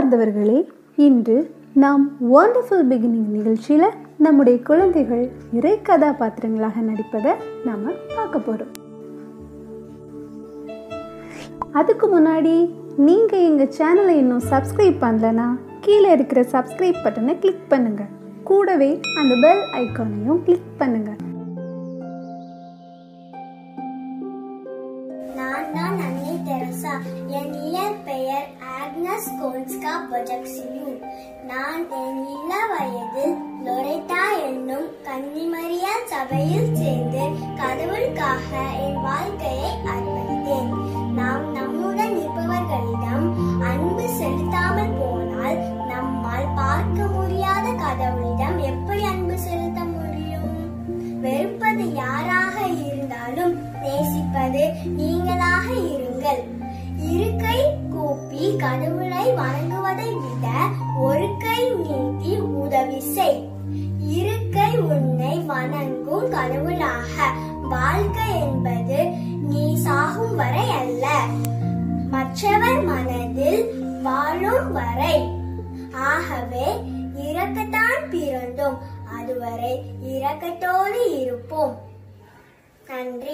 அன்பார்ந்தவர்களே இன்று நாம் வண்டர்ஃபுல் பிகினிங் நிகழ்ச்சியில் நம்முடைய குழந்தைகள் இறை கதாபாத்திரங்களாக நடிப்பதை நாம் பார்க்க போகிறோம் அதுக்கு முன்னாடி நீங்கள் எங்கள் சேனலை இன்னும் சப்ஸ்கிரைப் பண்ணலனா கீழே இருக்கிற சப்ஸ்கிரைப் பட்டனை கிளிக் பண்ணுங்கள் கூடவே அந்த பெல் ஐக்கானையும் கிளிக் பண்ணுங்கள் நான் தான் அன்னை தெரசா என் இயற்பெயர் ஆக்னஸ் கோன்ஸ்கா பொஜக்சியூ நான் என் இள வயதில் லொரெட்டா என்னும் கன்னிமரியா சபையில் சேர்ந்து கடவுளுக்காக என் வாழ்க்கையை அர்ப்பணித்தேன் நாம் நம்முடன் இருப்பவர்களிடம் அன்பு செலுத்தாமல் போனால் நம்மால் பார்க்க முடியாத கடவுளிடம் எப்படி அன்பு செலுத்த முடியும் வெறுப்பது யாராக இருந்தாலும் நேசிப்பது நீங்களாக இருங்கள் இருக்கை கூப்பி கடவுளை வணங்குவதை விட ஒரு கை நீட்டி உதவி செய் இருக்கை உன்னை வணங்கும் கடவுளாக வாழ்க்கை என்பது நீ சாகும் வரை அல்ல மற்றவர் மனதில் வாழும் வரை ஆகவே இறக்கத்தான் பிறந்தோம் அதுவரை இரக்கத்தோடு இருப்போம் நன்றி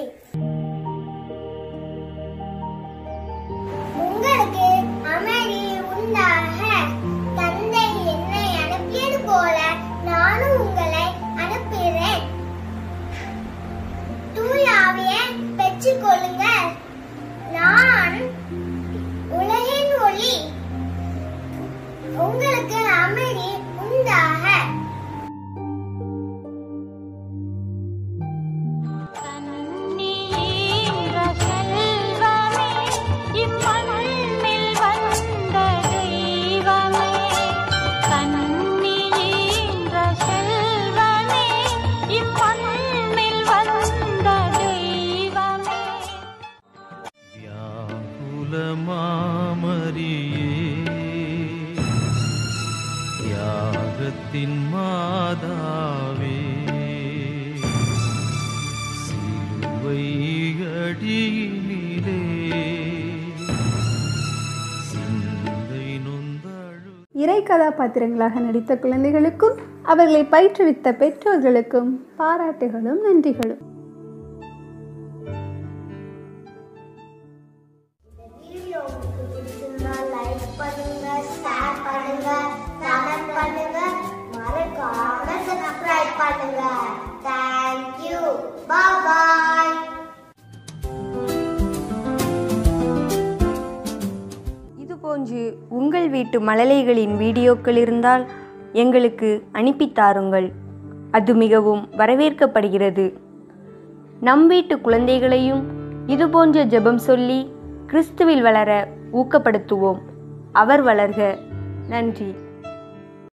உங்களுக்கு அமைதி உண்டாக தந்தை என்னை அனுப்பியது போல நானும் உங்களை அனுப்புகிறேன் தூய ஆவியை பெற்றுக் கொள்ளுங்கள் நான் உலகின் ஒளி உங்களுக்கு அமைதி உண்டாக கண்ணீர செல்வமே இம்மண்ணில் வந்த தெய்வமே கண்ணீர செல்வமே இம்மண்ணில் வந்த தெய்வமே வியாகுலமாமரியே தியாகத்தின் மாதாவே சிலுவை அடியினிலே சிந்தை நொந்தழு இறை கதாபாத்திரங்களாக நடித்த குழந்தைகளுக்கும் அவர்களை பயிற்றுவித்த பெற்றோர்களுக்கும் பாராட்டுகளும் நன்றிகளும் வீடியோ உங்களுக்கு பிடிச்சிருந்தா லைக் பண்ணுங்க ஷேர் பண்ணுங்க கமெண்ட் பண்ணுங்க மறக்காம சப்ஸ்கிரைப் பண்ணுங்க தேங்க்யூ பாய் இதுபோன்று உங்கள் வீட்டு மழலைகளின் வீடியோக்கள் இருந்தால் எங்களுக்கு அனுப்பித் தாருங்கள் அது மிகவும் வரவேற்கப்படுகிறது நம் வீட்டு குழந்தைகளையும் இதுபோன்ற ஜெபம் சொல்லி கிறிஸ்துவில் வளர ஊக்கப்படுத்துவோம் அவர் வளர்க நன்றி